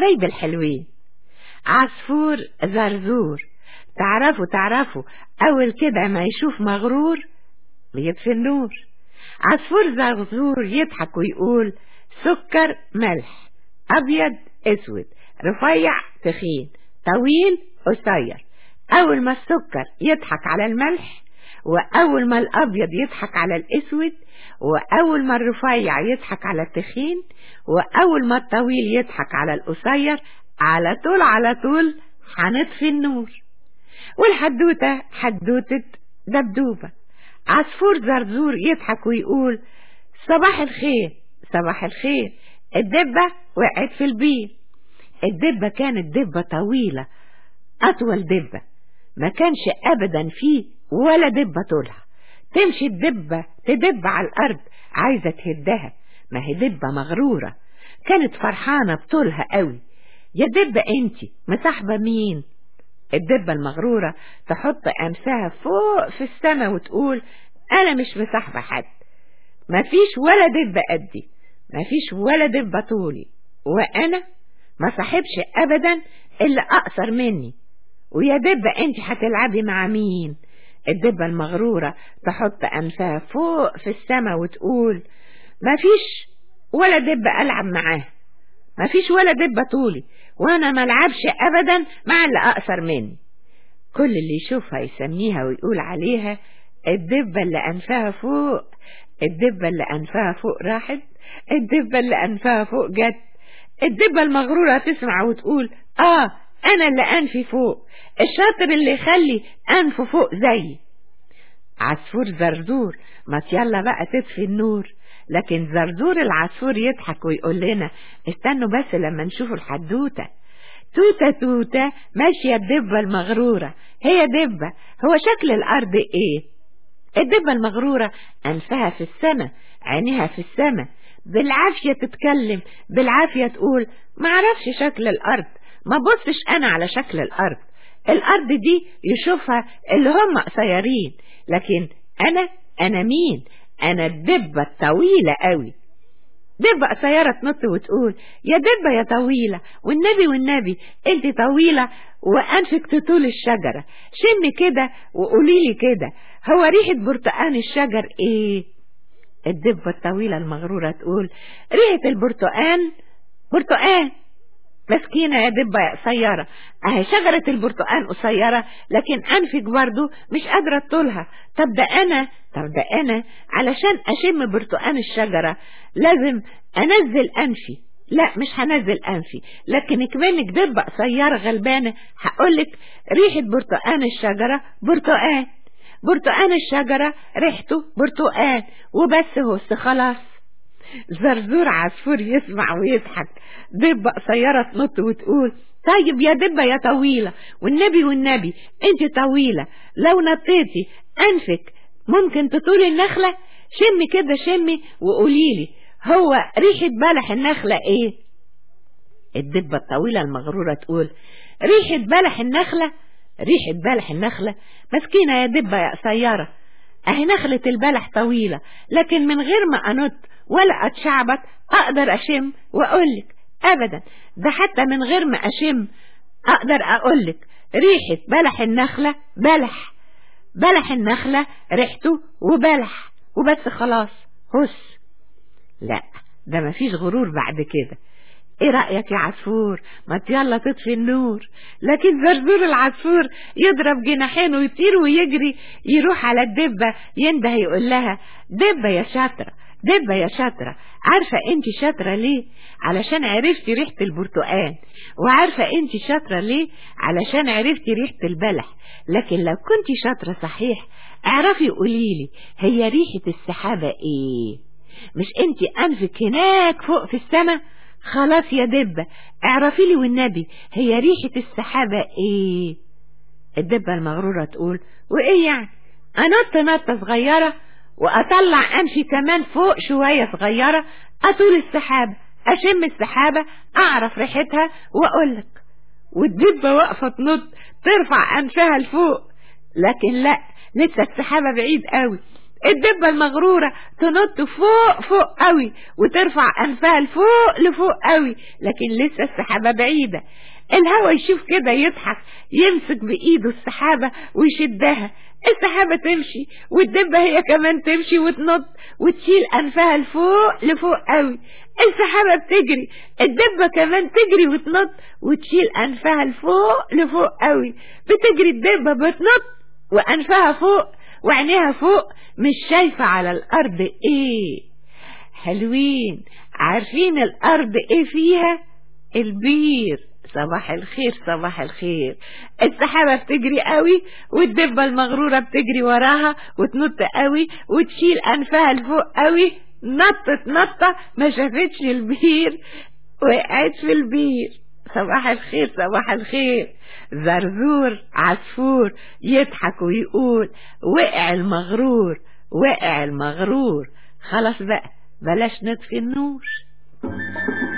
حبايب الحلوين عصفور زرزور تعرفوا تعرفوا أول كده ما يشوف مغرور بيطفي النور عصفور زرزور يضحك ويقول سكر ملح أبيض أسود رفيع تخين طويل قصير أول ما السكر يضحك على الملح وأول ما الأبيض يضحك على الأسود وأول ما الرفيع يضحك على التخين وأول ما الطويل يضحك على القصير على طول على طول هنطفي النور والحدوتة حدوتة دبدوبة عصفور زرزور يضحك ويقول صباح الخير صباح الخير الدبة وقعت في البير الدبة كانت دبة طويلة أطول دبة ما كانش أبدا فيه ولا دبة طولها تمشي الدبة تدب على الأرض عايزة تهدها ما هي دبة مغرورة كانت فرحانة بطولها قوي يا دبة انتي مصاحبة مين الدبة المغرورة تحط أنفها فوق في السماء وتقول أنا مش مصاحبة حد مفيش ولا دبة قدي مفيش ولا دبة طولي وأنا ما صاحبش أبدا إلا أقصر مني ويا دبة أنت هتلعبي مع مين الدبة المغرورة تحط أنفها فوق في السماء وتقول مفيش ولا دبة ألعب معاه مفيش ولا دبة طولي وانا ملعبش ابدا مع اللي اقصر مني كل اللي يشوفها يسميها ويقول عليها الدبة اللي أنفها فوق الدبة اللي أنفها فوق راحت الدبة اللي أنفها فوق جت الدبة المغرورة تسمع وتقول آه أنا اللي أنفي فوق الشاطر اللي يخلي أنفه فوق زيي عصفور زرزور ما يلا بقى تطفي النور لكن زرزور العصفور يضحك ويقول لنا استنوا بس لما نشوف الحدوتة توتة توتة ماشية الدبة المغرورة هي دبة هو شكل الأرض إيه الدبة المغرورة أنفها في السماء عينيها في السماء بالعافية تتكلم بالعافية تقول معرفش شكل الأرض ما بصش أنا على شكل الأرض الأرض دي يشوفها اللي هم قصيرين لكن أنا أنا مين أنا الدبة الطويلة قوي دبة قصيرة تنط وتقول يا دبة يا طويلة والنبي والنبي انت طويلة وأنفك تطول الشجرة شمي كده وقوليلي كده هو ريحة برتقان الشجر ايه الدبة الطويلة المغرورة تقول ريحة البرتقان برتقان مسكينة يا دبة يا قصيرة اهي شجرة البرتقان قصيرة لكن انفك برضو مش قادرة تطولها طب ده انا طب ده انا علشان اشم برتقان الشجرة لازم انزل انفي لا مش هنزل انفي لكن كمانك دبة قصيرة غلبانة هقولك ريحة برتقان الشجرة برتقان برتقان الشجرة ريحته برتقان وبس هو خلاص زرزور عصفور يسمع ويضحك دبة قصيرة تنط وتقول طيب يا دبة يا طويلة والنبي والنبي انت طويلة لو نطيتي انفك ممكن تطولي النخلة شمي كده شمي وقوليلي هو ريحة بلح النخلة ايه الدبة الطويلة المغرورة تقول ريحة بلح النخلة ريحة بلح النخلة مسكينة يا دبة يا قصيرة اهي نخلة البلح طويلة لكن من غير ما انط ولا اتشعبط اقدر اشم واقولك ابدا ده حتى من غير ما اشم اقدر اقولك ريحة بلح النخلة بلح بلح النخلة ريحته وبلح وبس خلاص هس لا ده مفيش غرور بعد كده ايه رأيك يا عصفور ما يلا تطفي النور لكن زرزور العصفور يضرب جناحين ويطير ويجري يروح على الدبة ينده يقول لها دبة يا شاطرة دبة يا شاطرة عارفة انت شاطرة ليه علشان عرفتي ريحة البرتقال وعارفة انت شاطرة ليه علشان عرفتي ريحة البلح لكن لو كنت شاطرة صحيح اعرفي قوليلي هي ريحة السحابة ايه مش انت انفك هناك فوق في السماء خلاص يا دبة اعرفي لي والنبي هي ريحة السحابة ايه الدبة المغرورة تقول وايه يعني انط نطة صغيرة واطلع امشي كمان فوق شوية صغيرة اطول السحابة اشم السحابة اعرف ريحتها واقولك والدبة واقفة تنط ترفع انفها لفوق لكن لا لسه السحابة بعيد قوي الدبة المغرورة تنط فوق فوق قوي وترفع أنفها لفوق لفوق قوي لكن لسه السحابة بعيدة الهوا يشوف كده يضحك يمسك بإيده السحابة ويشدها السحابة تمشي والدبة هي كمان تمشي وتنط وتشيل أنفها لفوق لفوق قوي السحابة بتجري الدبة كمان تجري وتنط وتشيل أنفها لفوق لفوق قوي بتجري الدبة بتنط وأنفها فوق وعينيها فوق مش شايفة على الأرض إيه حلوين عارفين الأرض إيه فيها البير صباح الخير صباح الخير السحابة بتجري قوي والدبة المغرورة بتجري وراها وتنط قوي وتشيل أنفها لفوق قوي نطت نطة ما شافتش البير وقعت في البير صباح الخير صباح الخير زرزور عصفور يضحك ويقول وقع المغرور وقع المغرور خلاص بقى بلاش نطفي النور